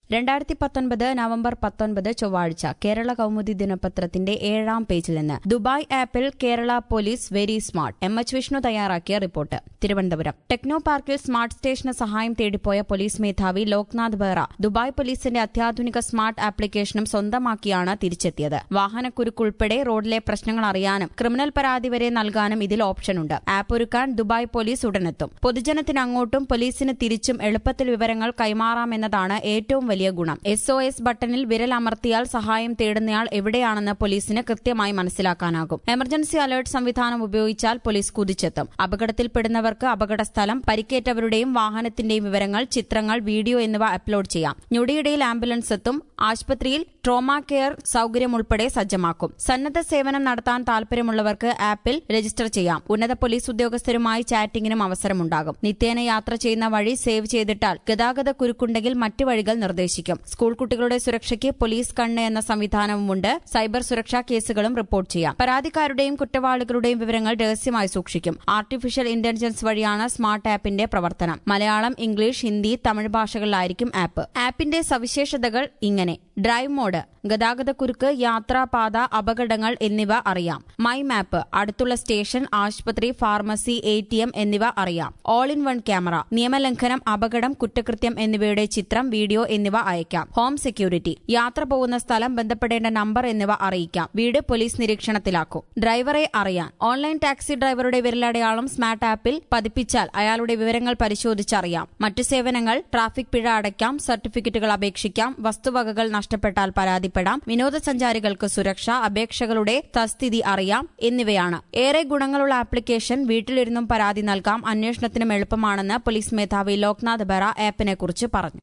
രണ്ടായിരത്തി പത്തൊൻപത് നവംബർ പത്തൊൻപത് ചൊവ്വാഴ്ച കേരള കൗമുദി ദിനപത്രത്തിന്റെ ഏഴാം പേജിൽ നിന്ന് ദുബായ് ആപ്പിൽ Kerala police very smart M H Vishnu തയ്യാറാക്കിയ റിപ്പോർട്ട് തിരുവനന്തപുരം ടെക്നോ പാർക്കിൽ സ്മാർട്ട് സ്റ്റേഷന് സഹായം തേടിപ്പോയ പോലീസ് മേധാവി ലോക്നാഥ് ബെഹ്റ ദുബായ് പോലീസിന്റെ അത്യാധുനിക സ്മാർട്ട് ആപ്ലിക്കേഷനും സ്വന്തമാക്കിയാണ് തിരിച്ചെത്തിയത് വാഹനക്കുരുക്കുൾപ്പെടെ റോഡിലെ പ്രശ്നങ്ങൾ അറിയാനും ക്രിമിനൽ പരാതി വരെ നൽകാനും ഇതിൽ ഓപ്ഷനുണ്ട് ആപ്പ് ഒരുക്കാൻ ദുബായ് പോലീസ് ഉടനെത്തും പൊതുജനത്തിന് അങ്ങോട്ടും പോലീസിന് തിരിച്ചും എളുപ്പത്തിൽ വിവരങ്ങൾ കൈമാറാമെന്നതാണ് ഏറ്റവും വലിയ ഗുണം എസ് ഒ എസ് ബട്ടണിൽ വിരൽ അമർത്തിയാൽ സഹായം തേടുന്നയാൾ എവിടെയാണെന്ന് പോലീസിന് കൃത്യമായി മനസ്സിലാക്കാനാകും എമർജൻസി അലർട്ട് സംവിധാനം ഉപയോഗിച്ചാൽ പോലീസ് കുതിച്ചെത്തും അപകടത്തിൽപ്പെടുന്നവർക്ക് അപകടസ്ഥലം പരിക്കേറ്റവരുടെയും വാഹനത്തിന്റെയും വിവരങ്ങൾ ചിത്രങ്ങൾ വീഡിയോ എന്നിവ അപ്ലോഡ് ചെയ്യാം ഞൊടിയിടയിൽ ആംബുലൻസ് എത്തും ആശുപത്രിയിൽ ട്രോമ കെയർ സൌകര്യം ഉൾപ്പെടെ സജ്ജമാക്കും സന്നദ്ധ സേവനം നടത്താൻ താൽപര്യമുള്ളവർക്ക് ആപ്പിൽ രജിസ്റ്റർ ചെയ്യാം ഉന്നത പോലീസ് ഉദ്യോഗസ്ഥരുമായി ചാറ്റിംഗിനും അവസരമുണ്ടാകും നിത്യേന യാത്ര ചെയ്യുന്ന വഴി സേവ് ചെയ്തിട്ടാൽ ഗതാഗത കുരുക്കുണ്ടെങ്കിൽ മറ്റ് വഴികൾ നിർദ്ദേശിക്കും സ്കൂൾ കുട്ടികളുടെ സുരക്ഷയ്ക്ക് പോലീസ് കണ്ണ് എന്ന സംവിധാനവുമുണ്ട് സൈബർ സുരക്ഷാ കേസുകളും റിപ്പോർട്ട് ചെയ്യാം പരാതിക്കാരുടെയും കുറ്റവാളികളുടെയും വിവരങ്ങൾ രഹസ്യമായി സൂക്ഷിക്കും ആർട്ടിഫിഷ്യൽ ഇന്റലിജൻസ് വഴിയാണ് സ്മാർട്ട് ആപ്പിന്റെ പ്രവർത്തനം മലയാളം ഇംഗ്ലീഷ് ഹിന്ദി തമിഴ് ഭാഷകളിലായിരിക്കും ആപ്പ് ആപ്പിന്റെ സവിശേഷതകൾ ഇങ്ങനെ ഡ്രൈവ് മോഡ് ഗതാഗതക്കുരുക്ക് യാത്രാപാത അപകടങ്ങൾ എന്നിവ അറിയാം മൈ മാപ്പ് അടുത്തുള്ള സ്റ്റേഷൻ ആശുപത്രി ഫാർമസി എ ടി എം എന്നിവ അറിയാം ഓൾ ഇൻ വൺ ക്യാമറ നിയമലംഘനം അപകടം കുറ്റകൃത്യം എന്നിവയുടെ ചിത്രം വീഡിയോ എന്നിവ അയക്കാം ഹോം സെക്യൂരിറ്റി യാത്ര പോകുന്ന സ്ഥലം ബന്ധപ്പെടേണ്ട നമ്പർ എന്നിവ അറിയിക്കാം വീട് പോലീസ് നിരീക്ഷണത്തിലാക്കും ഡ്രൈവറെ അറിയാൻ ഓൺലൈൻ ടാക്സി ഡ്രൈവറുടെ വിരലടയാളം സ്മാർട്ട് ആപ്പിൽ പതിപ്പിച്ചാൽ അയാളുടെ വിവരങ്ങൾ പരിശോധിച്ചറിയാം മറ്റു സേവനങ്ങൾ ട്രാഫിക് പിഴ അടയ്ക്കാം സർട്ടിഫിക്കറ്റുകൾ അപേക്ഷിക്കാം വസ്തുവകകൾ നഷ്ടപ്പെട്ടാൽ പരാതിപ്പെടാം വിനോദസഞ്ചാരികൾക്ക് സുരക്ഷ അപേക്ഷകളുടെ തസ്ഥിതി അറിയാം എന്നിവയാണ് ഏറെ ഗുണങ്ങളുള്ള ആപ്ലിക്കേഷൻ വീട്ടിലിരുന്നും പരാതി നൽകാം അന്വേഷണത്തിനും എളുപ്പമാണെന്ന് പോലീസ് മേധാവി ലോക്നാഥ് ബെഹ്റ ആപ്പിനെക്കുറിച്ച് പറഞ്ഞു